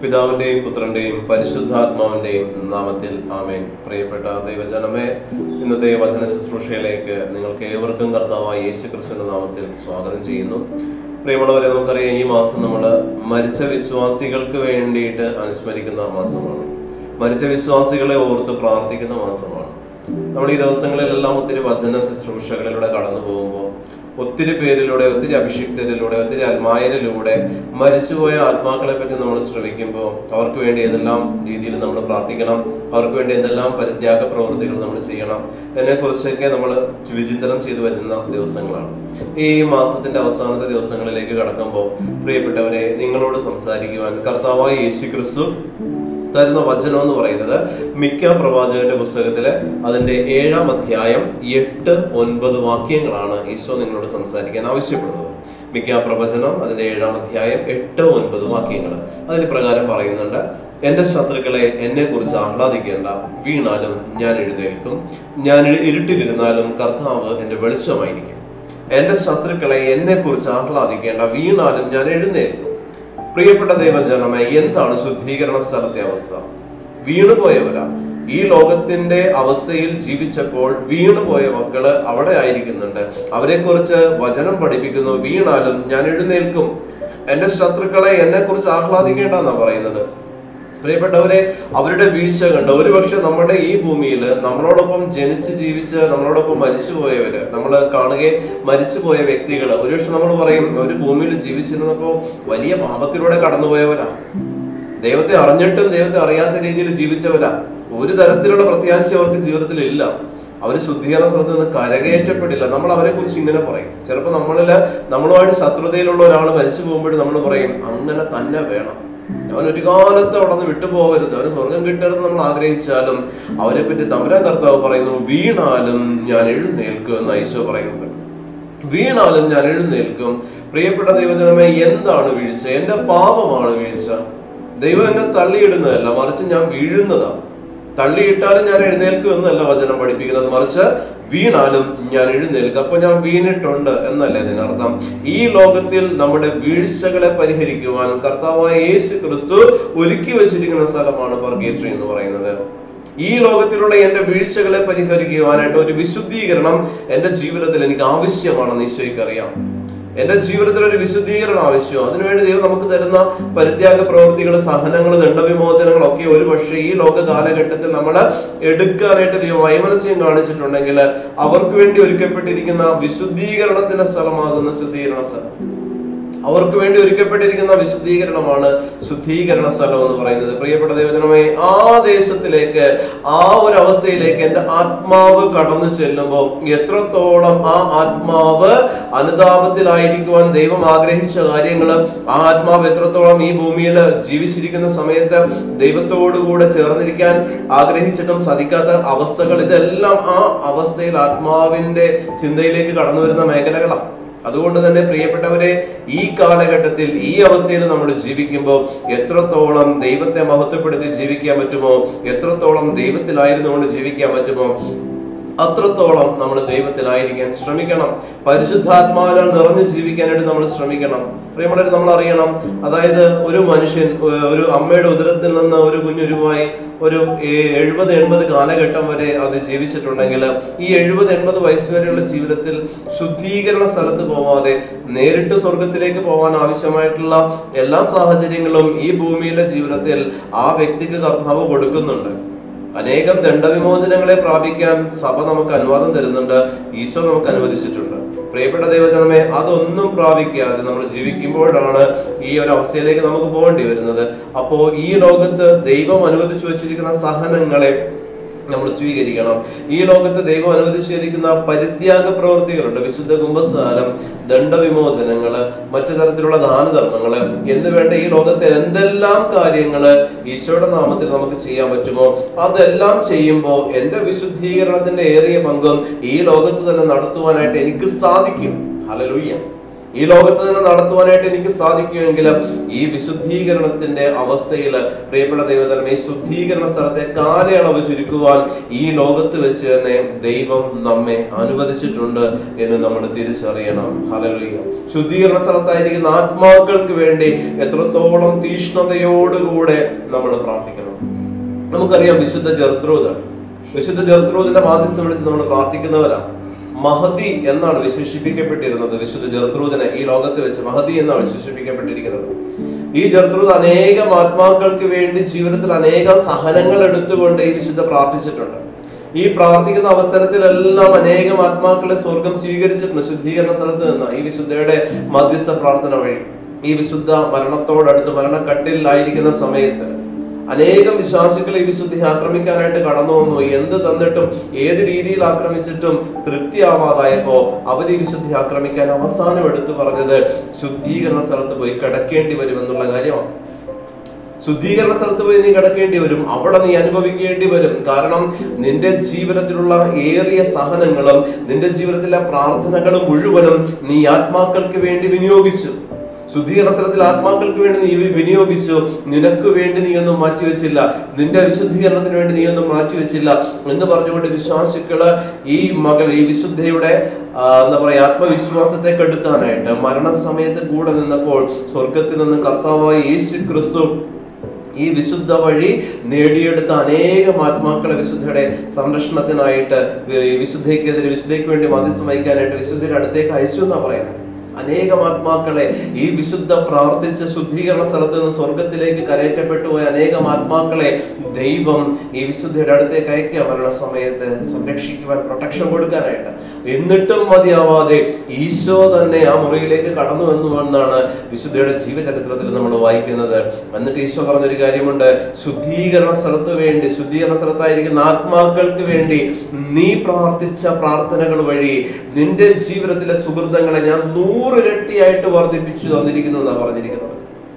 പിതാവിന്റെയും പുത്രന്റെയും പരിശുദ്ധാത്മാവിന്റെയും നാമത്തിൽ ആമേൻ പ്രിയപ്പെട്ട ദൈവജനമേ ഇന്നത്തെ വചന ശുശ്രൂഷയിലേക്ക് നിങ്ങൾക്ക് ഏവർക്കും കർത്താവായ യേശു ക്രിസ്തുവിന്റെ നാമത്തിൽ സ്വാഗതം ചെയ്യുന്നു പ്രിയമുള്ളവരെ നമുക്കറിയാം ഈ മാസം നമ്മൾ മരിച്ച വിശ്വാസികൾക്ക് വേണ്ടിയിട്ട് അനുസ്മരിക്കുന്ന മാസമാണ് മരിച്ച വിശ്വാസികളെ ഓർത്ത് പ്രാർത്ഥിക്കുന്ന മാസമാണ് നമ്മൾ ഈ ദിവസങ്ങളിലെല്ലാം ഒത്തിരി വചന ശുശ്രൂഷകളിലൂടെ കടന്നു പോകുമ്പോൾ ഒത്തിരി പേരിലൂടെ ഒത്തിരി അഭിഷിക്തരിലൂടെ ഒത്തിരി അൽമായരിലൂടെ മരിച്ചുപോയ ആത്മാക്കളെ പറ്റി നമ്മൾ ശ്രമിക്കുമ്പോൾ അവർക്ക് വേണ്ടി ഏതെല്ലാം രീതിയിൽ നമ്മൾ പ്രാർത്ഥിക്കണം അവർക്ക് വേണ്ടി എന്തെല്ലാം പരിത്യാഗ പ്രവൃത്തികൾ നമ്മൾ ചെയ്യണം അതിനെക്കുറിച്ചൊക്കെ നമ്മൾ വിചിന്തനം ചെയ്തു വരുന്ന ദിവസങ്ങളാണ് ഈ മാസത്തിന്റെ അവസാനത്തെ ദിവസങ്ങളിലേക്ക് കടക്കുമ്പോൾ പ്രിയപ്പെട്ടവരെ നിങ്ങളോട് സംസാരിക്കുവാൻ കർത്താവായ യേശു ക്രിസ്തു തരുന്ന വചനം എന്ന് പറയുന്നത് മിക്ക പ്രവാചകന്റെ പുസ്തകത്തില് അതിന്റെ ഏഴാം അധ്യായം എട്ട് ഒൻപത് വാക്യങ്ങളാണ് ഈശോ നിങ്ങളോട് സംസാരിക്കാൻ ആവശ്യപ്പെടുന്നത് മിക്ക പ്രവചനം അതിന്റെ ഏഴാം അധ്യായം എട്ട് ഒൻപത് വാക്യങ്ങൾ അതിന് പ്രകാരം പറയുന്നുണ്ട് എന്റെ ശത്രുക്കളെ എന്നെ കുറിച്ച് ആഹ്ലാദിക്കേണ്ട വീണാലും ഞാൻ എഴുന്നേൽക്കും ഞാൻ ഇരുട്ടിലിരുന്നാലും കർത്താവ് എന്റെ വെളിച്ചമായിരിക്കും എന്റെ ശത്രുക്കളെ എന്നെ കുറിച്ച് ആഹ്ലാദിക്കേണ്ട വീണാലും ഞാൻ എഴുന്നേൽക്കും പ്രിയപ്പെട്ട ദൈവജനമേ എന്താണ് ശുദ്ധീകരണ സ്ഥലത്തെ അവസ്ഥ വീണുപോയവരാ ഈ ലോകത്തിന്റെ അവസ്ഥയിൽ ജീവിച്ചപ്പോൾ വീണുപോയ മക്കള് അവിടെ ആയിരിക്കുന്നുണ്ട് അവരെ കുറിച്ച് വചനം പഠിപ്പിക്കുന്നു വീണാലും ഞാൻ എഴുന്നേൽക്കും എന്റെ ശത്രുക്കളെ എന്നെ കുറിച്ച് ആഹ്ലാദിക്കേണ്ടെന്നാ പറയുന്നത് പ്രിയപ്പെട്ടവരെ അവരുടെ വീഴ്ച കണ്ട് ഒരുപക്ഷെ നമ്മുടെ ഈ ഭൂമിയിൽ നമ്മളോടൊപ്പം ജനിച്ച് ജീവിച്ച് നമ്മളോടൊപ്പം മരിച്ചുപോയവര് നമ്മൾ കാണുകയും മരിച്ചുപോയ വ്യക്തികൾ ഒരുപക്ഷെ നമ്മൾ പറയും ഒരു ഭൂമിയിൽ ജീവിച്ചിരുന്നപ്പോൾ വലിയ പാപത്തിലൂടെ കടന്നുപോയവരാ ദൈവത്തെ അറിഞ്ഞിട്ടും ദൈവത്തെ അറിയാത്ത രീതിയിൽ ജീവിച്ചവരാ ഒരു തരത്തിലുള്ള പ്രത്യാശ അവർക്ക് ജീവിതത്തിൽ ഇല്ല അവർ ശുദ്ധീകരണ സ്ഥലത്ത് നിന്ന് കരകയറ്റപ്പെടില്ല നമ്മൾ അവരെ കുറിച്ച് ഇങ്ങനെ പറയും ചിലപ്പോൾ നമ്മളില് നമ്മളുമായിട്ട് ശത്രുതയിലുള്ള ഒരാൾ മരിച്ചു പോകുമ്പോഴും നമ്മൾ പറയും അങ്ങനെ തന്നെ വേണം അവൻ ഒരു കാലത്ത് അവിടെ നിന്ന് വിട്ടുപോകരുത് അവന് സ്വർഗം കിട്ടരുത് നമ്മൾ ആഗ്രഹിച്ചാലും അവരെ പറ്റി തമ്പുരാൻ കർത്താവ് പറയുന്നു വീണാലും ഞാൻ എഴുന്നേൽക്കും എന്ന് ഐശോ പറയുന്നത് വീണാലും ഞാൻ എഴുന്നേൽക്കും പ്രിയപ്പെട്ട ദൈവജനമേ എന്താണ് വീഴ്ച എന്റെ പാപമാണ് വീഴ്ച ദൈവം എന്നെ തള്ളിയിടുന്നതല്ല മറിച്ച് ഞാൻ വീഴുന്നതാണ് തള്ളിയിട്ടാലും ഞാൻ എഴുന്നേൽക്കും എന്നല്ല വചനം പഠിപ്പിക്കുന്നത് മറിച്ച് വീണാലും ഞാൻ എഴുന്നേൽക്കും അപ്പൊ ഞാൻ വീണിട്ടുണ്ട് എന്നല്ലേ ഇതിനർത്ഥം ഈ ലോകത്തിൽ നമ്മുടെ വീഴ്ചകളെ പരിഹരിക്കുവാൻ കർത്താവായ യേശു ക്രിസ്തു ഒരുക്കി വെച്ചിരിക്കുന്ന സ്ഥലമാണ് പർഗേറ്ററി എന്ന് പറയുന്നത് ഈ ലോകത്തിലുള്ള എന്റെ വീഴ്ചകളെ പരിഹരിക്കുവാനായിട്ട് ഒരു വിശുദ്ധീകരണം എന്റെ ജീവിതത്തിൽ എനിക്ക് ആവശ്യമാണെന്ന് ഈശോയ്ക്ക് അറിയാം എന്റെ ജീവിതത്തിൽ ഒരു വിശുദ്ധീകരണം ആവശ്യം അതിനുവേണ്ടി ദൈവം നമുക്ക് തരുന്ന പരിത്യാഗ പ്രവൃത്തികൾ സഹനങ്ങൾ ദണ്ഡവിമോചനങ്ങൾ ഒക്കെ ഒരു പക്ഷേ ഈ ലോക കാലഘട്ടത്തിൽ നമ്മൾ എടുക്കാനായിട്ട് ദൈവം വൈമനസ്യം കാണിച്ചിട്ടുണ്ടെങ്കിൽ അവർക്ക് വേണ്ടി ഒരുക്കപ്പെട്ടിരിക്കുന്ന വിശുദ്ധീകരണത്തിന്റെ സ്ഥലമാകുന്ന ശുദ്ധീകരണ സ്ഥലം അവർക്ക് വേണ്ടി ഒരുക്കപ്പെട്ടിരിക്കുന്ന വിശുദ്ധീകരണമാണ് ശുദ്ധീകരണ സ്ഥലം എന്ന് പറയുന്നത് പ്രിയപ്പെട്ട ദൈവജനമേ ആ ദേശത്തിലേക്ക് ആ ഒരു അവസ്ഥയിലേക്ക് എൻ്റെ ആത്മാവ് കടന്നു ചെല്ലുമ്പോൾ എത്രത്തോളം ആ ആത്മാവ് അനുതാപത്തിലായിരിക്കുവാൻ ദൈവം ആഗ്രഹിച്ച കാര്യങ്ങൾ ആ ആത്മാവ് എത്രത്തോളം ഈ ഭൂമിയിൽ ജീവിച്ചിരിക്കുന്ന സമയത്ത് ദൈവത്തോടുകൂടെ ചേർന്നിരിക്കാൻ ആഗ്രഹിച്ചിട്ടും സാധിക്കാത്ത അവസ്ഥകൾ ഇതെല്ലാം ആ അവസ്ഥയിൽ ആത്മാവിന്റെ ചിന്തയിലേക്ക് കടന്നു വരുന്ന മേഖലകളാണ് അതുകൊണ്ട് തന്നെ പ്രിയപ്പെട്ടവരെ ഈ കാലഘട്ടത്തിൽ ഈ അവസ്ഥയിൽ നമ്മൾ ജീവിക്കുമ്പോൾ എത്രത്തോളം ദൈവത്തെ മഹത്വപ്പെടുത്തി ജീവിക്കാൻ പറ്റുമോ എത്രത്തോളം ദൈവത്തിലായിരുന്നുകൊണ്ട് ജീവിക്കാൻ പറ്റുമോ അത്രത്തോളം നമ്മൾ ദൈവത്തിലായിരിക്കാൻ ശ്രമിക്കണം പരിശുദ്ധാത്മാവിനാൽ നിറഞ്ഞു ജീവിക്കാനായിട്ട് നമ്മൾ ശ്രമിക്കണം പ്രിയമുള്ളവർ നമ്മൾ അറിയണം അതായത് ഒരു മനുഷ്യൻ ഏർ, ഒരു അമ്മയുടെ ഉദരത്തിൽ നിന്ന് ഒരു കുഞ്ഞുരുവായി ഒരു എഴുപത് എൺപത് കാലഘട്ടം വരെ അത് ജീവിച്ചിട്ടുണ്ടെങ്കിൽ ഈ എഴുപത് എൺപത് വയസ്സ് വരെയുള്ള ജീവിതത്തിൽ ശുദ്ധീകരണ സ്ഥലത്ത് പോവാതെ നേരിട്ട് സ്വർഗത്തിലേക്ക് പോകാൻ ആവശ്യമായിട്ടുള്ള എല്ലാ സാഹചര്യങ്ങളും ഈ ഭൂമിയിലെ ജീവിതത്തിൽ ആ വ്യക്തിക്ക് കർത്താവ് കൊടുക്കുന്നുണ്ട് അനേകം ദണ്ഡവിമോചനങ്ങളെ പ്രാപിക്കാൻ സഭ നമുക്ക് അനുവാദം തരുന്നുണ്ട് ഈശോ നമുക്ക് അനുവദിച്ചിട്ടുണ്ട് പ്രിയപ്പെട്ട ദൈവജനമേ അതൊന്നും പ്രാപിക്കാതെ നമ്മൾ ജീവിക്കുമ്പോഴാണ് ഈ ഒരു അവസ്ഥയിലേക്ക് നമുക്ക് പോകേണ്ടി വരുന്നത് അപ്പോൾ ഈ ലോകത്ത് ദൈവം അനുവദിച്ചു വച്ചിരിക്കുന്ന സഹനങ്ങളെ നമ്മൾ സ്വീകരിക്കണം ഈ ലോകത്ത് ദൈവം അനുവദിച്ചിരിക്കുന്ന പരിത്യാഗ പ്രവൃത്തികളുണ്ട് വിശുദ്ധ കുംഭസാരം ദണ്ഡവിമോചനങ്ങള് മറ്റു തരത്തിലുള്ള ദാനധർമ്മങ്ങള് എന്ന് വേണ്ട ഈ ലോകത്തെ എന്തെല്ലാം കാര്യങ്ങള് ഈശോയുടെ നാമത്തിൽ നമുക്ക് ചെയ്യാൻ പറ്റുമോ അതെല്ലാം ചെയ്യുമ്പോൾ എൻ്റെ വിശുദ്ധീകരണത്തിന്റെ ഏറിയ പങ്കും ഈ ലോകത്ത് തന്നെ നടത്തുവാനായിട്ട് എനിക്ക് സാധിക്കും ഹലലുയ്യ ഈ ലോകത്ത് നിന്ന് നടത്തുവാനായിട്ട് എനിക്ക് സാധിക്കുമെങ്കിൽ ഈ വിശുദ്ധീകരണത്തിന്റെ അവസ്ഥയിൽ പ്രിയപ്പെട്ട ദൈവതലം ഈ ശുദ്ധീകരണ സ്ഥലത്തെ കാലയളവ് ചുരുക്കുവാൻ ഈ ലോകത്ത് വെച്ച് തന്നെ ദൈവം നമ്മെ അനുവദിച്ചിട്ടുണ്ട് എന്ന് നമ്മൾ തിരിച്ചറിയണം ഹലലുയ്യ ശുദ്ധീകരണ സ്ഥലത്തായിരിക്കുന്ന ആത്മാക്കൾക്ക് വേണ്ടി എത്രത്തോളം തീഷ്ണതയോടുകൂടെ നമ്മൾ പ്രാർത്ഥിക്കണം നമുക്കറിയാം വിശുദ്ധ ജർദ്രോദ് വിശുദ്ധ ജർദ്രോദിന്റെ മാധ്യസ്ഥം വിളിച്ച് നമ്മൾ പ്രാർത്ഥിക്കുന്നവരാ മഹതി എന്നാണ് വിശേഷിപ്പിക്കപ്പെട്ടിരുന്നത് വിശുദ്ധ ജർദ്രൂദിനെ ഈ ലോകത്ത് വെച്ച് മഹതി എന്നാണ് വിശേഷിപ്പിക്കപ്പെട്ടിരിക്കുന്നത് ഈ ജർദ്രൂദ് അനേകം ആത്മാക്കൾക്ക് വേണ്ടി ജീവിതത്തിൽ അനേകം സഹനങ്ങൾ എടുത്തുകൊണ്ട് ഈ വിശുദ്ധ പ്രാർത്ഥിച്ചിട്ടുണ്ട് ഈ പ്രാർത്ഥിക്കുന്ന അവസരത്തിലെല്ലാം അനേകം ആത്മാക്കളെ സ്വർഗം സ്വീകരിച്ചിട്ടുണ്ട് ശുദ്ധീകരണ സ്ഥലത്ത് നിന്ന് ഈ വിശുദ്ധയുടെ മധ്യസ്ഥ പ്രാർത്ഥന വഴി ഈ വിശുദ്ധ മരണത്തോടടുത്ത് മരണക്കട്ടിലായിരിക്കുന്ന സമയത്ത് അനേകം വിശ്വാസികൾ ഈ വിശുദ്ധി ആക്രമിക്കാനായിട്ട് കടന്നു വന്നു എന്ത് തന്നിട്ടും ഏത് രീതിയിൽ ആക്രമിച്ചിട്ടും തൃപ്തിയാവാതായപ്പോ അവർ ഈ വിശുദ്ധി ആക്രമിക്കാൻ അവസാനം എടുത്തു പറഞ്ഞത് ശുദ്ധീകരണ സ്ഥലത്ത് പോയി കിടക്കേണ്ടി വരുമെന്നുള്ള കാര്യമാണ് ശുദ്ധീകരണ സ്ഥലത്ത് പോയി നീ കിടക്കേണ്ടി വരും അവിടെ നീ അനുഭവിക്കേണ്ടി വരും കാരണം നിന്റെ ജീവിതത്തിലുള്ള ഏറിയ സഹനങ്ങളും നിന്റെ ജീവിതത്തിലെ പ്രാർത്ഥനകളും മുഴുവനും നീ ആത്മാക്കൾക്ക് വേണ്ടി വിനിയോഗിച്ചു ശുദ്ധീകരണ സ്ഥലത്തിൽ ആത്മാക്കൾക്ക് വേണ്ടി നീ വിനിയോഗിച്ചു നിനക്ക് വേണ്ടി നീ ഒന്നും മാറ്റിവെച്ചില്ല നിന്റെ വിശുദ്ധീകരണത്തിന് വേണ്ടി നീ ഒന്നും മാറ്റിവെച്ചില്ല എന്ന് പറഞ്ഞുകൊണ്ട് വിശ്വാസികള് ഈ മകൾ ഈ വിശുദ്ധയുടെ ആ, എന്താ പറയാ ആത്മവിശ്വാസത്തെ കെടുത്താനായിട്ട് മരണസമയത്ത് കൂടെ നിന്നപ്പോൾ സ്വർഗത്തിൽ നിന്ന് കർത്താവായ യേശു ക്രിസ്തു ഈ വിശുദ്ധ വഴി നേടിയെടുത്ത അനേകം ആത്മാക്കളെ വിശുദ്ധയുടെ സംരക്ഷണത്തിനായിട്ട് ഈ വിശുദ്ധയ്ക്കെതിരെ വിശുദ്ധയ്ക്ക് വേണ്ടി മധ്യസ്ഥം വഹിക്കാനായിട്ട് വിശുദ്ധയുടെ അടുത്തേക്ക് അയച്ചു എന്നാ പറയുന്നത് അനേകം ആത്മാക്കളെ ഈ വിശുദ്ധ പ്രാർത്ഥിച്ച ശുദ്ധീകരണ സ്ഥലത്ത് നിന്ന് സ്വർഗത്തിലേക്ക് കരയറ്റപ്പെട്ടു പോയ അനേകം ആത്മാക്കളെ ദൈവം ഈ വിശുദ്ധയുടെ അടുത്തേക്ക് അയക്കുക മരണ സമയത്ത് സംരക്ഷിക്കുവാൻ പ്രൊട്ടക്ഷൻ കൊടുക്കാനായിട്ട് എന്നിട്ടും മതിയാവാതെ ഈശോ തന്നെ ആ മുറിയിലേക്ക് കടന്നു വന്നു എന്നാണ് വിശുദ്ധയുടെ ജീവചരിത്രത്തിൽ നമ്മൾ വായിക്കുന്നത് എന്നിട്ട് ഈശോ പറഞ്ഞൊരു കാര്യമുണ്ട് ശുദ്ധീകരണ സ്ഥലത്ത് വേണ്ടി ശുദ്ധീകരണ സ്ഥലത്തായിരിക്കുന്ന ആത്മാക്കൾക്ക് വേണ്ടി നീ പ്രാർത്ഥിച്ച പ്രാർത്ഥനകൾ വഴി നിന്റെ ജീവിതത്തിലെ സുഹൃതങ്ങളെ ഞാൻ നൂറിരട്ടിയായിട്ട് വർദ്ധിപ്പിച്ചു തന്നിരിക്കുന്നു എന്നാണ് പറഞ്ഞിരിക്കുന്നത്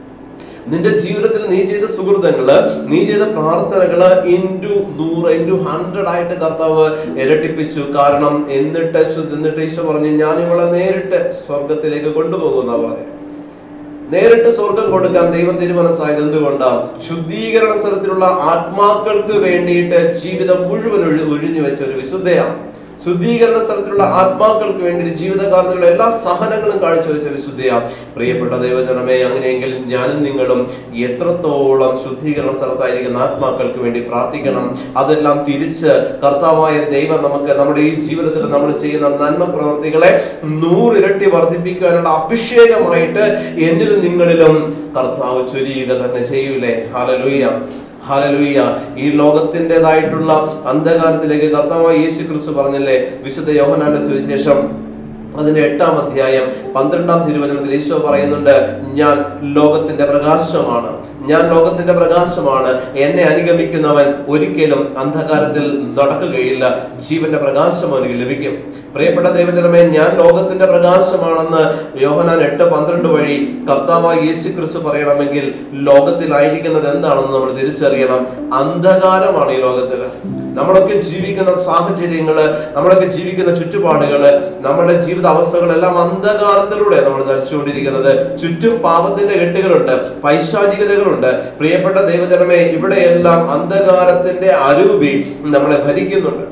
നിന്റെ ജീവിതത്തിൽ നീ ചെയ്ത സുഹൃതങ്ങള് നീ ചെയ്ത പ്രാർത്ഥനകള് ഇൻറ്റു നൂറ് ഇൻറ്റു ഹൺഡ്രഡ് ആയിട്ട് കർത്താവ് ഇരട്ടിപ്പിച്ചു കാരണം എന്നിട്ട് ശു- എന്നിട്ട് ഈശോ പറഞ്ഞു ഞാൻ ഇവളെ നേരിട്ട് സ്വർഗത്തിലേക്ക് കൊണ്ടുപോകുന്ന പറഞ്ഞു നേരിട്ട് സ്വർഗം കൊടുക്കാൻ ദൈവം തീരുമാനസായത് എന്തുകൊണ്ടാണ് ശുദ്ധീകരണ സ്ഥലത്തിലുള്ള ആത്മാക്കൾക്ക് വേണ്ടിയിട്ട് ജീവിതം മുഴുവൻ ഒഴി- ഒഴിഞ്ഞു വെച്ച ഒരു വിശുദ്ധയാണ് ശുദ്ധീകരണ സ്ഥലത്തിലുള്ള ആത്മാക്കൾക്ക് വേണ്ടി ജീവിതകാലത്തിലുള്ള എല്ലാ സഹനങ്ങളും കാഴ്ചവെച്ച വിശുദ്ധയാണ് പ്രിയപ്പെട്ട ദൈവജനമേ അങ്ങനെയെങ്കിൽ ഞാനും നിങ്ങളും എത്രത്തോളം ശുദ്ധീകരണ സ്ഥലത്തായിരിക്കുന്ന ആത്മാക്കൾക്ക് വേണ്ടി പ്രാർത്ഥിക്കണം അതെല്ലാം തിരിച്ച് കർത്താവായ ദൈവം നമുക്ക് നമ്മുടെ ഈ ജീവിതത്തിൽ നമ്മൾ ചെയ്യുന്ന നന്മ പ്രവർത്തികളെ നൂറിരട്ടി വർദ്ധിപ്പിക്കാനുള്ള അഭിഷേകമായിട്ട് എന്നിലും നിങ്ങളിലും കർത്താവ് ചൊരിയുക തന്നെ ചെയ്യൂലേ ഹാലലൂയ ഹാലലൂയ ഈ ലോകത്തിൻ്റെതായിട്ടുള്ള അന്ധകാരത്തിലേക്ക് കർത്താവായ യേശു ക്രിസ്തു പറഞ്ഞില്ലേ വിശുദ്ധ യോഹനാന്റെ സുവിശേഷം അതിന്റെ എട്ടാം അധ്യായം പന്ത്രണ്ടാം തിരുവചനത്തിൽ ഈശോ പറയുന്നുണ്ട് ഞാൻ ലോകത്തിന്റെ പ്രകാശമാണ് ഞാൻ ലോകത്തിന്റെ പ്രകാശമാണ് എന്നെ അനുഗമിക്കുന്നവൻ ഒരിക്കലും അന്ധകാരത്തിൽ നടക്കുകയില്ല ജീവന്റെ പ്രകാശം അവന് ലഭിക്കും പ്രിയപ്പെട്ട ദൈവജനമേ ഞാൻ ലോകത്തിന്റെ പ്രകാശമാണെന്ന് യോഹനാൻ എട്ട് പന്ത്രണ്ട് വഴി കർത്താവായ യേശു ക്രിസ്തു പറയണമെങ്കിൽ ലോകത്തിലായിരിക്കുന്നത് എന്താണെന്ന് നമ്മൾ തിരിച്ചറിയണം അന്ധകാരമാണ് ഈ ലോകത്തിൽ നമ്മളൊക്കെ ജീവിക്കുന്ന സാഹചര്യങ്ങള് നമ്മളൊക്കെ ജീവിക്കുന്ന ചുറ്റുപാടുകള് നമ്മുടെ ജീവിത അവസ്ഥകളെല്ലാം അന്ധകാരത്തിലൂടെ നമ്മൾ ധരിച്ചുകൊണ്ടിരിക്കുന്നത് ചുറ്റും പാപത്തിന്റെ കെട്ടുകളുണ്ട് പൈശാചികതകളുണ്ട് പ്രിയപ്പെട്ട ദൈവജനമേ ഇവിടെയെല്ലാം അന്ധകാരത്തിന്റെ അരൂപി നമ്മളെ ഭരിക്കുന്നുണ്ട്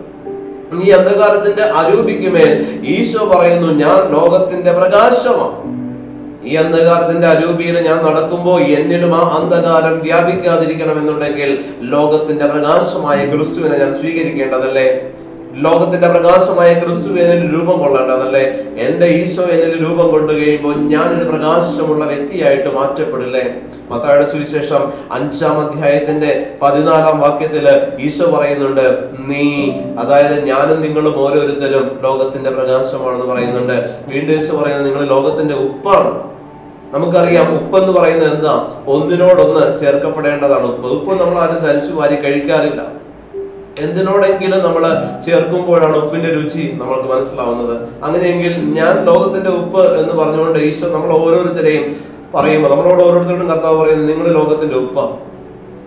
ഈ അന്ധകാരത്തിന്റെ അരൂപിക്കുമേൽ ഈശോ പറയുന്നു ഞാൻ ലോകത്തിന്റെ പ്രകാശമാണ് ഈ അന്ധകാരത്തിന്റെ അരൂപിയിൽ ഞാൻ നടക്കുമ്പോൾ എന്നിലും ആ അന്ധകാരം വ്യാപിക്കാതിരിക്കണമെന്നുണ്ടെങ്കിൽ ലോകത്തിന്റെ പ്രകാശമായ ക്രിസ്തുവിനെ ഞാൻ സ്വീകരിക്കേണ്ടതല്ലേ ലോകത്തിന്റെ പ്രകാശമായ ക്രിസ്തു എന്നിൽ രൂപം കൊള്ളേണ്ടതല്ലേ എന്റെ ഈശോ എന്നിൽ രൂപം കൊണ്ടു കഴിയുമ്പോൾ ഞാനൊരു പ്രകാശമുള്ള വ്യക്തിയായിട്ട് മാറ്റപ്പെടില്ലേ മത്തായുടെ സുവിശേഷം അഞ്ചാം അധ്യായത്തിന്റെ പതിനാലാം വാക്യത്തില് ഈശോ പറയുന്നുണ്ട് നീ അതായത് ഞാനും നിങ്ങളും ഓരോരുത്തരും ലോകത്തിന്റെ പ്രകാശമാണെന്ന് പറയുന്നുണ്ട് വീണ്ടും ഈശോ പറയുന്നത് നിങ്ങൾ ലോകത്തിന്റെ ഉപ്പാണ് നമുക്കറിയാം ഉപ്പ് എന്ന് പറയുന്നത് എന്താ ഒന്നിനോടൊന്ന് ചേർക്കപ്പെടേണ്ടതാണ് ഉപ്പ് ഉപ്പ് നമ്മൾ ആരും ധരിച്ചു വാരി കഴിക്കാറില്ല എന്തിനോടെങ്കിലും നമ്മൾ ചേർക്കുമ്പോഴാണ് ഉപ്പിന്റെ രുചി നമ്മൾക്ക് മനസ്സിലാവുന്നത് അങ്ങനെയെങ്കിൽ ഞാൻ ലോകത്തിന്റെ ഉപ്പ് എന്ന് പറഞ്ഞുകൊണ്ട് ഈശോ നമ്മൾ ഓരോരുത്തരെയും പറയുമ്പോൾ നമ്മളോട് ഓരോരുത്തരോടും കർത്താവ് പറയുന്നത് നിങ്ങൾ ലോകത്തിന്റെ ഉപ്പ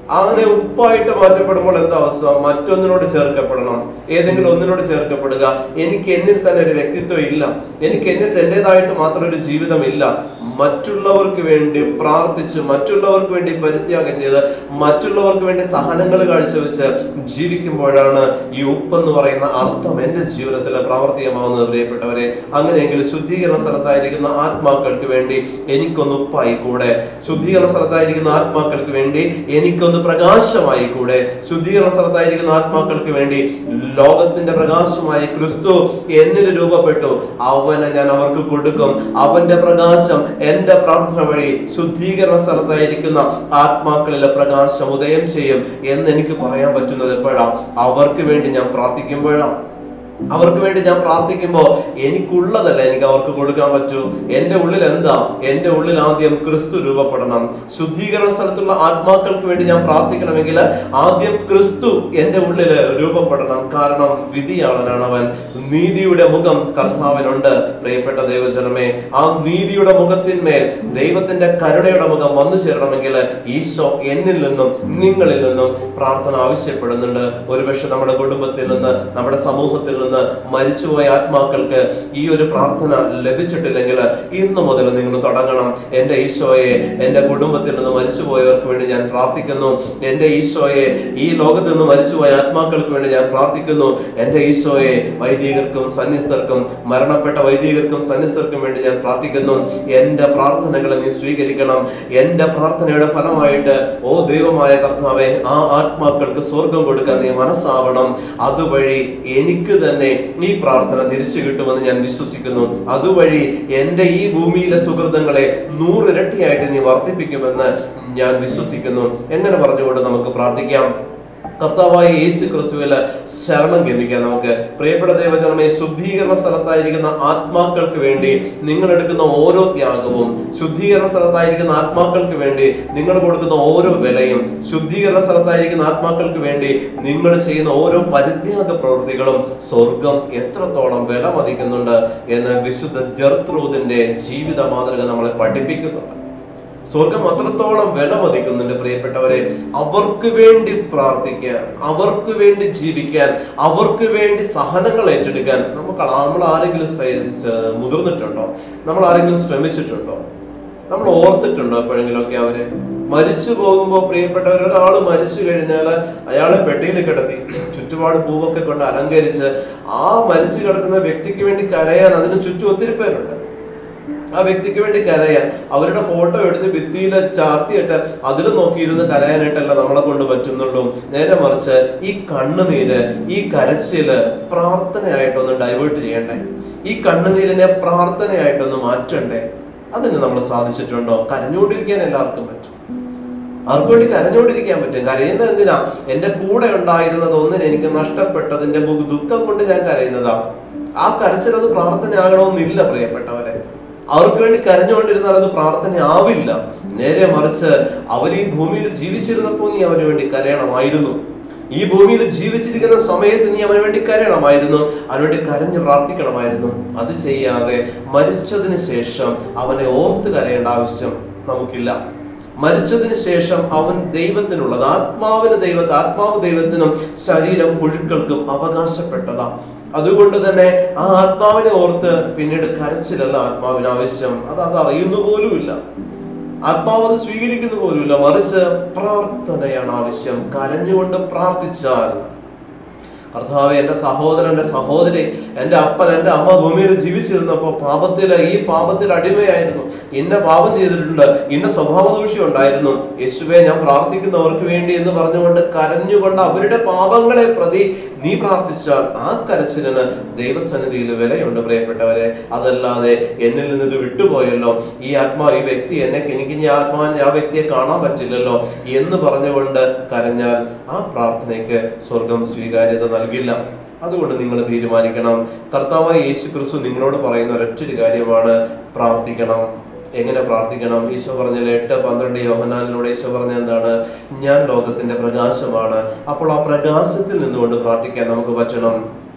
അങ്ങനെ ഉപ്പായിട്ട് മാറ്റപ്പെടുമ്പോൾ എന്താ അവസ്ഥ മറ്റൊന്നിനോട് ചേർക്കപ്പെടണം ഏതെങ്കിലും ഒന്നിനോട് ചേർക്കപ്പെടുക എനിക്ക് എന്നിൽ തന്നെ ഒരു വ്യക്തിത്വം ഇല്ല എനിക്ക് എന്നിൽ എന്റേതായിട്ട് മാത്രം ഒരു ജീവിതമില്ല മറ്റുള്ളവർക്ക് വേണ്ടി പ്രാർത്ഥിച്ച് മറ്റുള്ളവർക്ക് വേണ്ടി പരിത്യാഗം ചെയ്ത് മറ്റുള്ളവർക്ക് വേണ്ടി സഹനങ്ങൾ കാഴ്ചവെച്ച് ജീവിക്കുമ്പോഴാണ് ഈ ഉപ്പെന്ന് പറയുന്ന അർത്ഥം എൻ്റെ ജീവിതത്തിൽ പ്രാവർത്തികമാവുന്നത് പ്രിയപ്പെട്ടവരെ അങ്ങനെയെങ്കിൽ ശുദ്ധീകരണ സ്ഥലത്തായിരിക്കുന്ന ആത്മാക്കൾക്ക് വേണ്ടി എനിക്കൊന്ന് ഉപ്പായി കൂടെ ശുദ്ധീകരണ സ്ഥലത്തായിരിക്കുന്ന ആത്മാക്കൾക്ക് വേണ്ടി എനിക്കൊന്ന് പ്രകാശമായി കൂടെ ശുദ്ധീകരണ സ്ഥലത്തായിരിക്കുന്ന ആത്മാക്കൾക്ക് വേണ്ടി ലോകത്തിന്റെ പ്രകാശമായ ക്രിസ്തു എന്നിൽ രൂപപ്പെട്ടു അവനെ ഞാൻ അവർക്ക് കൊടുക്കും അവന്റെ പ്രകാശം എന്റെ പ്രാർത്ഥന വഴി ശുദ്ധീകരണ സ്ഥലത്തായിരിക്കുന്ന ആത്മാക്കളിലെ പ്രകാശം ഉദയം ചെയ്യും എന്ന് എനിക്ക് പറയാൻ പറ്റുന്നത് എപ്പോഴാ അവർക്ക് വേണ്ടി ഞാൻ പ്രാർത്ഥിക്കുമ്പോഴാണ് അവർക്ക് വേണ്ടി ഞാൻ പ്രാർത്ഥിക്കുമ്പോൾ എനിക്കുള്ളതല്ല എനിക്ക് അവർക്ക് കൊടുക്കാൻ പറ്റൂ എൻ്റെ ഉള്ളിൽ എന്താ എൻ്റെ ഉള്ളിൽ ആദ്യം ക്രിസ്തു രൂപപ്പെടണം ശുദ്ധീകരണ സ്ഥലത്തുള്ള ആത്മാക്കൾക്ക് വേണ്ടി ഞാൻ പ്രാർത്ഥിക്കണമെങ്കിൽ ആദ്യം ക്രിസ്തു എൻ്റെ ഉള്ളിൽ രൂപപ്പെടണം കാരണം വിധിയാളനാണ് അവൻ നീതിയുടെ മുഖം കർത്താവിനുണ്ട് പ്രിയപ്പെട്ട ദൈവജനമേ ആ നീതിയുടെ മുഖത്തിന്മേൽ ദൈവത്തിന്റെ കരുണയുടെ മുഖം വന്നു ചേരണമെങ്കിൽ ഈശോ എന്നിൽ നിന്നും നിങ്ങളിൽ നിന്നും പ്രാർത്ഥന ആവശ്യപ്പെടുന്നുണ്ട് ഒരുപക്ഷെ നമ്മുടെ കുടുംബത്തിൽ നിന്ന് നമ്മുടെ സമൂഹത്തിൽ നിന്ന് മരിച്ചുപോയ ആത്മാക്കൾക്ക് ഈ ഒരു പ്രാർത്ഥന ലഭിച്ചിട്ടില്ലെങ്കിൽ ഇന്നു മുതൽ നിങ്ങൾ തുടങ്ങണം എൻ്റെ ഈശോയെ എൻ്റെ കുടുംബത്തിൽ നിന്ന് മരിച്ചുപോയവർക്ക് വേണ്ടി ഞാൻ പ്രാർത്ഥിക്കുന്നു എൻ്റെ ഈശോയെ ഈ ലോകത്ത് നിന്ന് മരിച്ചുപോയ ആത്മാക്കൾക്ക് വേണ്ടി ഞാൻ പ്രാർത്ഥിക്കുന്നു എൻ്റെ ഈശോയെ വൈദികർക്കും സന്യസ്തർക്കും മരണപ്പെട്ട വൈദികർക്കും സന്യസ്തർക്കും വേണ്ടി ഞാൻ പ്രാർത്ഥിക്കുന്നു എൻ്റെ പ്രാർത്ഥനകളെ നീ സ്വീകരിക്കണം എൻ്റെ പ്രാർത്ഥനയുടെ ഫലമായിട്ട് ഓ ദൈവമായ കർത്താവെ ആ ആത്മാക്കൾക്ക് സ്വർഗം കൊടുക്കാൻ നീ മനസ്സാവണം അതുവഴി എനിക്ക് തന്നെ ഈ പ്രാർത്ഥന തിരിച്ചു കിട്ടുമെന്ന് ഞാൻ വിശ്വസിക്കുന്നു അതുവഴി എൻ്റെ ഈ ഭൂമിയിലെ സുഹൃതങ്ങളെ നൂറിരട്ടിയായിട്ട് നീ വർദ്ധിപ്പിക്കുമെന്ന് ഞാൻ വിശ്വസിക്കുന്നു എങ്ങനെ പറഞ്ഞുകൊണ്ട് നമുക്ക് പ്രാർത്ഥിക്കാം കർത്താവായ യേശു ക്രിസ്തുവിൽ ശരണം ഗമിക്കാൻ നമുക്ക് പ്രിയപ്പെട്ട ദൈവജനമേ ശുദ്ധീകരണ സ്ഥലത്തായിരിക്കുന്ന ആത്മാക്കൾക്ക് വേണ്ടി നിങ്ങൾ എടുക്കുന്ന ഓരോ ത്യാഗവും ശുദ്ധീകരണ സ്ഥലത്തായിരിക്കുന്ന ആത്മാക്കൾക്ക് വേണ്ടി നിങ്ങൾ കൊടുക്കുന്ന ഓരോ വിലയും ശുദ്ധീകരണ സ്ഥലത്തായിരിക്കുന്ന ആത്മാക്കൾക്ക് വേണ്ടി നിങ്ങൾ ചെയ്യുന്ന ഓരോ പരിത്യാഗ പ്രവൃത്തികളും സ്വർഗം എത്രത്തോളം വില മതിക്കുന്നുണ്ട് എന്ന് വിശുദ്ധ ജർത്രൂദിന്റെ ജീവിത മാതൃക നമ്മളെ പഠിപ്പിക്കുന്നുണ്ട് സ്വർഗം അത്രത്തോളം വില മതിക്കുന്നുണ്ട് പ്രിയപ്പെട്ടവരെ അവർക്ക് വേണ്ടി പ്രാർത്ഥിക്കാൻ അവർക്ക് വേണ്ടി ജീവിക്കാൻ അവർക്ക് വേണ്ടി സഹനങ്ങൾ ഏറ്റെടുക്കാൻ നമുക്ക് നമ്മൾ ആരെങ്കിലും സ- സ- മുതിർന്നിട്ടുണ്ടോ നമ്മൾ ആരെങ്കിലും ശ്രമിച്ചിട്ടുണ്ടോ നമ്മൾ ഓർത്തിട്ടുണ്ടോ എപ്പോഴെങ്കിലുമൊക്കെ അവരെ മരിച്ചു പോകുമ്പോൾ പ്രിയപ്പെട്ടവർ ഒരാൾ മരിച്ചു കഴിഞ്ഞാൽ അയാളെ പെട്ടിയിൽ കിടത്തി ചുറ്റുപാട് പൂവൊക്കെ കൊണ്ട് അലങ്കരിച്ച് ആ മരിച്ചു കിടക്കുന്ന വ്യക്തിക്ക് വേണ്ടി കരയാൻ അതിന് ചുറ്റും ഒത്തിരി പേരുണ്ട് ആ വ്യക്തിക്ക് വേണ്ടി കരയാൻ അവരുടെ ഫോട്ടോ എടുത്ത് ഭിത്തിയിൽ ചാർത്തിയിട്ട് അതിൽ നോക്കിയിരുന്ന് കരയാനായിട്ടല്ല നമ്മളെ കൊണ്ട് പറ്റുന്നുള്ളൂ നേരെ മറിച്ച് ഈ കണ്ണുനീര് ഈ കരച്ചില് പ്രാർത്ഥനയായിട്ടൊന്ന് ഡൈവേർട്ട് ചെയ്യണ്ടേ ഈ കണ്ണുനീരിനെ പ്രാർത്ഥനയായിട്ടൊന്ന് മാറ്റണ്ടേ അതിന് നമ്മൾ സാധിച്ചിട്ടുണ്ടോ കരഞ്ഞുകൊണ്ടിരിക്കാൻ എല്ലാവർക്കും പറ്റും ആർക്കു വേണ്ടി കരഞ്ഞുകൊണ്ടിരിക്കാൻ പറ്റും കരയുന്നത് എന്തിനാ എന്റെ കൂടെ ഉണ്ടായിരുന്നത് ഒന്നിന് എനിക്ക് നഷ്ടപ്പെട്ടതിന്റെ ബു- ദുഃഖം കൊണ്ട് ഞാൻ കരയുന്നതാ ആ കരച്ചിൽ അത് പ്രാർത്ഥനയാകണമെന്നില്ല പ്രിയപ്പെട്ടവരെ അവർക്ക് വേണ്ടി കരഞ്ഞുകൊണ്ടിരുന്നാൽ അത് പ്രാർത്ഥന ആവില്ല നേരെ മറിച്ച് അവർ ഈ ഭൂമിയിൽ ജീവിച്ചിരുന്നപ്പോൾ നീ അവന് വേണ്ടി കരയണമായിരുന്നു ഈ ഭൂമിയിൽ ജീവിച്ചിരിക്കുന്ന സമയത്ത് നീ അവന് വേണ്ടി കരയണമായിരുന്നു അവനുവേണ്ടി കരഞ്ഞ് പ്രാർത്ഥിക്കണമായിരുന്നു അത് ചെയ്യാതെ മരിച്ചതിന് ശേഷം അവനെ ഓർത്ത് കരയേണ്ട ആവശ്യം നമുക്കില്ല മരിച്ചതിന് ശേഷം അവൻ ദൈവത്തിനുള്ളത് ആത്മാവിന് ദൈവത്തെ ആത്മാവ് ദൈവത്തിനും ശരീരം പുഴുക്കൾക്കും അവകാശപ്പെട്ടതാ അതുകൊണ്ട് തന്നെ ആ ആത്മാവിനെ ഓർത്ത് പിന്നീട് കരച്ചിലല്ല ആത്മാവിന് ആവശ്യം അത് അത് അറിയുന്നു പോലുമില്ല ആത്മാവ് അത് സ്വീകരിക്കുന്നു പോലുമില്ല മറിച്ച് പ്രാർത്ഥനയാണ് ആവശ്യം കരഞ്ഞുകൊണ്ട് പ്രാർത്ഥിച്ചാൽ കർത്താവ് എൻ്റെ സഹോദരൻ എൻ്റെ സഹോദരി എൻ്റെ അപ്പൻ എൻ്റെ അമ്മ ഭൂമിയിൽ ജീവിച്ചിരുന്നപ്പോൾ പാപത്തിൽ ഈ പാപത്തിൽ അടിമയായിരുന്നു ഇന്ന പാപം ചെയ്തിട്ടുണ്ട് ഇന്ന സ്വഭാവദൂഷ്യം ഉണ്ടായിരുന്നു യേശുവെ ഞാൻ പ്രാർത്ഥിക്കുന്നവർക്ക് വേണ്ടി എന്ന് പറഞ്ഞുകൊണ്ട് കരഞ്ഞുകൊണ്ട് അവരുടെ പാപങ്ങളെ പ്രതി നീ പ്രാർത്ഥിച്ചാൽ ആ കരച്ചിലിന് ദൈവസന്നിധിയിൽ വിലയുണ്ട് പ്രിയപ്പെട്ടവരെ അതല്ലാതെ എന്നിൽ നിന്ന് ഇത് വിട്ടുപോയല്ലോ ഈ ആത്മാ ഈ വ്യക്തി എന്നെ എനിക്ക് ഇനി ആത്മാവിനെ ആ വ്യക്തിയെ കാണാൻ പറ്റില്ലല്ലോ എന്ന് പറഞ്ഞുകൊണ്ട് കരഞ്ഞാൽ ആ പ്രാർത്ഥനയ്ക്ക് സ്വർഗം സ്വീകാര്യത നൽകില്ല അതുകൊണ്ട് നിങ്ങൾ തീരുമാനിക്കണം കർത്താവായ യേശു ക്രിസ്തു നിങ്ങളോട് പറയുന്ന ഒരൊറ്റൊരു കാര്യമാണ് പ്രാർത്ഥിക്കണം എങ്ങനെ പ്രാർത്ഥിക്കണം ഈശോ പറഞ്ഞാൽ എട്ട് പന്ത്രണ്ട് യോഹനാനിലൂടെ ഈശോ പറഞ്ഞ എന്താണ് ഞാൻ ലോകത്തിന്റെ പ്രകാശമാണ് അപ്പോൾ ആ പ്രകാശത്തിൽ നിന്നുകൊണ്ട് പ്രാർത്ഥിക്കാൻ നമുക്ക് പറ്റണം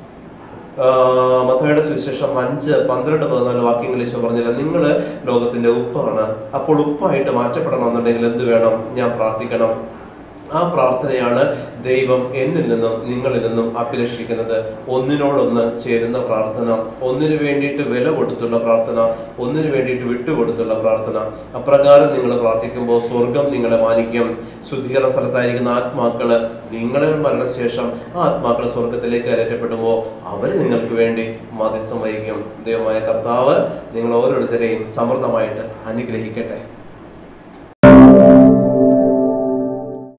ആഹ് മത്തായിയുടെ സുവിശേഷം അഞ്ച് പന്ത്രണ്ട് പതിനാല് വാക്യങ്ങൾ ഈശോ പറഞ്ഞില്ല നിങ്ങൾ ലോകത്തിന്റെ ഉപ്പാണ് അപ്പോൾ ഉപ്പായിട്ട് മാറ്റപ്പെടണമെന്നുണ്ടെങ്കിൽ എന്ത് വേണം ഞാൻ പ്രാർത്ഥിക്കണം ആ പ്രാർത്ഥനയാണ് ദൈവം എന്നിൽ നിന്നും നിങ്ങളിൽ നിന്നും അഭിലഷിക്കുന്നത് ഒന്നിനോടൊന്ന് ചേരുന്ന പ്രാർത്ഥന ഒന്നിനു വേണ്ടിയിട്ട് വില കൊടുത്തുള്ള പ്രാർത്ഥന ഒന്നിനു വേണ്ടിയിട്ട് വിട്ടുകൊടുത്തുള്ള പ്രാർത്ഥന അപ്രകാരം നിങ്ങൾ പ്രാർത്ഥിക്കുമ്പോൾ സ്വർഗം നിങ്ങളെ മാനിക്കും ശുദ്ധീകരണ സ്ഥലത്തായിരിക്കുന്ന ആത്മാക്കള് നിങ്ങളിൽ മരണശേഷം ആ ആത്മാക്കൾ സ്വർഗത്തിലേക്ക് കയറ്റപ്പെടുമ്പോൾ അവർ നിങ്ങൾക്ക് വേണ്ടി മധ്യസ്ഥം വഹിക്കും ദൈവമായ കർത്താവ് നിങ്ങൾ ഓരോരുത്തരെയും സമൃദ്ധമായിട്ട് അനുഗ്രഹിക്കട്ടെ